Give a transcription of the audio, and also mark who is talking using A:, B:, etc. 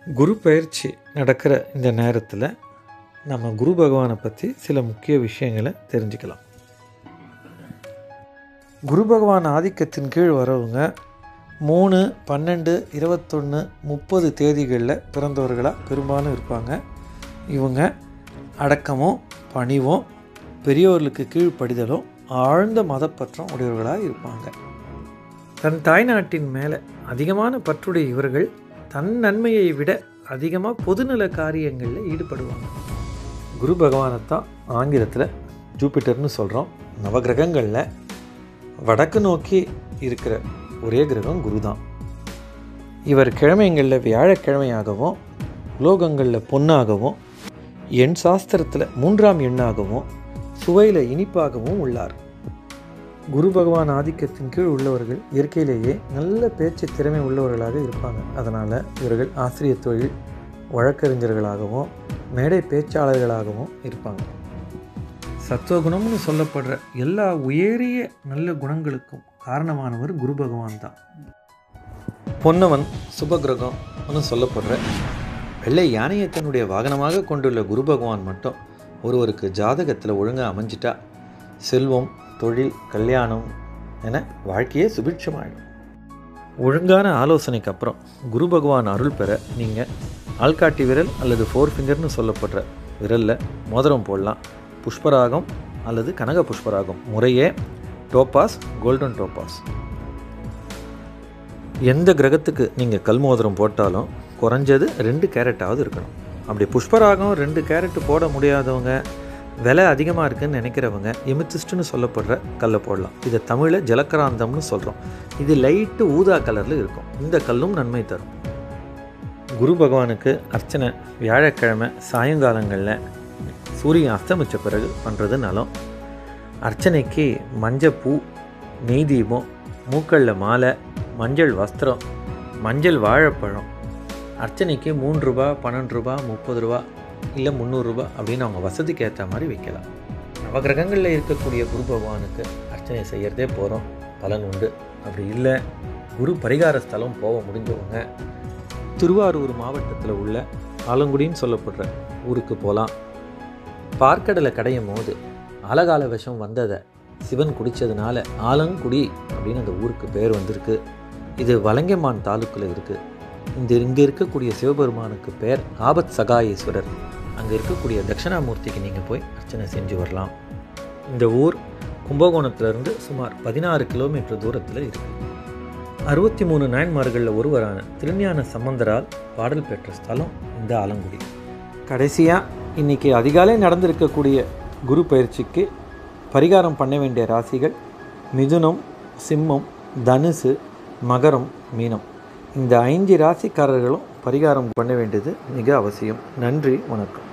A: குரு பயிற்சி நடக்கிற இந்த நேரத்தில் நம்ம குரு பகவானை பற்றி சில முக்கிய விஷயங்களை தெரிஞ்சுக்கலாம் குரு பகவான் ஆதிக்கத்தின் கீழ் வரவங்க மூணு பன்னெண்டு இருபத்தொன்று முப்பது தேதிகளில் பிறந்தவர்களாக பெரும்பாலும் இருப்பாங்க இவங்க அடக்கமும் பணிவும் பெரியோர்களுக்கு கீழ்ப்படிதலும் ஆழ்ந்த மதப்பற்றம் உடையவர்களாக இருப்பாங்க தன் தாய்நாட்டின் மேலே அதிகமான பற்றுடைய இவர்கள் தன் நன்மையை விட அதிகமாக பொதுநல காரியங்களில் ஈடுபடுவாங்க குரு பகவானைத்தான் ஆங்கிலத்தில் ஜூபிட்டர்னு சொல்கிறோம் நவகிரகங்களில் வடக்கு நோக்கி இருக்கிற ஒரே கிரகம் குரு தான் இவர் கிழமைங்களில் வியாழக்கிழமையாகவும் உலோகங்களில் பொன்னாகவும் எண் சாஸ்திரத்தில் மூன்றாம் எண்ணாகவும் சுவையில் இனிப்பாகவும் உள்ளார் குரு பகவான் ஆதிக்கத்தின் கீழ் உள்ளவர்கள் இயற்கையிலேயே நல்ல பேச்சு திறமை உள்ளவர்களாக இருப்பாங்க அதனால் இவர்கள் ஆசிரியர் தொழில் வழக்கறிஞர்களாகவும் மேடை பேச்சாளர்களாகவும் இருப்பாங்க சத்துவகுணம்னு சொல்லப்படுற எல்லா உயரிய நல்ல குணங்களுக்கும் காரணமானவர் குரு பகவான் தான் பொன்னவன் சுபகிரகம்னு சொல்லப்படுற வெள்ளை யானையை தன்னுடைய வாகனமாக கொண்டுள்ள குரு பகவான் மட்டும் ஒருவருக்கு ஜாதகத்தில் ஒழுங்காக அமைஞ்சிட்டா செல்வம் தொழில் கல்யாணம் என வாழ்க்கையே சுபிட்சமாயிடும் ஒழுங்கான ஆலோசனைக்கு அப்புறம் குரு பகவான் அருள் பெற நீங்கள் ஆள்காட்டி விரல் அல்லது ஃபோர் ஃபிங்கர்னு சொல்லப்படுற விரலில் மோதிரம் போடலாம் புஷ்பராகம் அல்லது கனக புஷ்பராகம் முறையே டோப்பாஸ் கோல்டன் டோப்பாஸ் எந்த கிரகத்துக்கு நீங்கள் கல் மோதிரம் போட்டாலும் குறைஞ்சது ரெண்டு கேரட்டாவது இருக்கணும் அப்படி புஷ்பராகம் ரெண்டு கேரட் போட முடியாதவங்க விலை அதிகமாக இருக்குன்னு நினைக்கிறவங்க எமித்திஸ்ட்னு சொல்லப்படுற கல்லை போடலாம் இதை தமிழில் ஜலக்கராந்தம்னு சொல்கிறோம் இது லைட்டு ஊதா கலரில் இருக்கும் இந்த கல்லும் நன்மை தரும் குரு பகவானுக்கு அர்ச்சனை வியாழக்கிழமை சாயங்காலங்களில் சூரியன் அஸ்தமித்த பிறகு பண்ணுறது நலம் அர்ச்சனைக்கு மஞ்சள் பூ நெய் தீபம் மூக்களில் மாலை மஞ்சள் வஸ்திரம் மஞ்சள் வாழைப்பழம் அர்ச்சனைக்கு மூணு ரூபா பன்னெண்டு ரூபா முப்பது ரூபா இல்லை முந்நூறுரூபா அப்படின்னு அவங்க வசதிக்கு ஏற்ற மாதிரி வைக்கலாம் நவகிரகங்களில் இருக்கக்கூடிய குரு பகவானுக்கு அர்ச்சனை செய்கிறதே போகிறோம் பலன் உண்டு அப்படி இல்லை குரு பரிகார ஸ்தலம் போக முடிஞ்சவங்க திருவாரூர் மாவட்டத்தில் உள்ள ஆலங்குடின்னு சொல்லப்படுற ஊருக்கு போகலாம் பார்க்கடலை கடையும் போது அலகால விஷம் வந்ததை சிவன் குடித்ததுனால ஆலங்குடி அப்படின்னு அந்த ஊருக்கு பேர் வந்திருக்கு இது வலங்கமான் தாலுக்கில் இருக்குது இந்த இங்கே இருக்கக்கூடிய சிவபெருமானுக்கு பேர் ஆபத் சகாயேஸ்வரர் அங்கே இருக்கக்கூடிய தட்சிணாமூர்த்திக்கு நீங்கள் போய் அர்ச்சனை செஞ்சு வரலாம் இந்த ஊர் கும்பகோணத்திலிருந்து சுமார் பதினாறு கிலோமீட்டர் தூரத்தில் இருக்குது அறுபத்தி மூணு நாயன்மார்களில் ஒருவரான திருஞான சம்பந்தரால் பாடல் பெற்ற ஸ்தலம் இந்த ஆலங்குடி கடைசியாக இன்றைக்கி அதிகாலை நடந்திருக்கக்கூடிய குரு பயிற்சிக்கு பரிகாரம் பண்ண வேண்டிய ராசிகள் மிதுனம் சிம்மம் தனுசு மகரம் மீனம் இந்த ஐந்து ராசிக்காரர்களும் பரிகாரம் பண்ண வேண்டியது மிக அவசியம் நன்றி வணக்கம்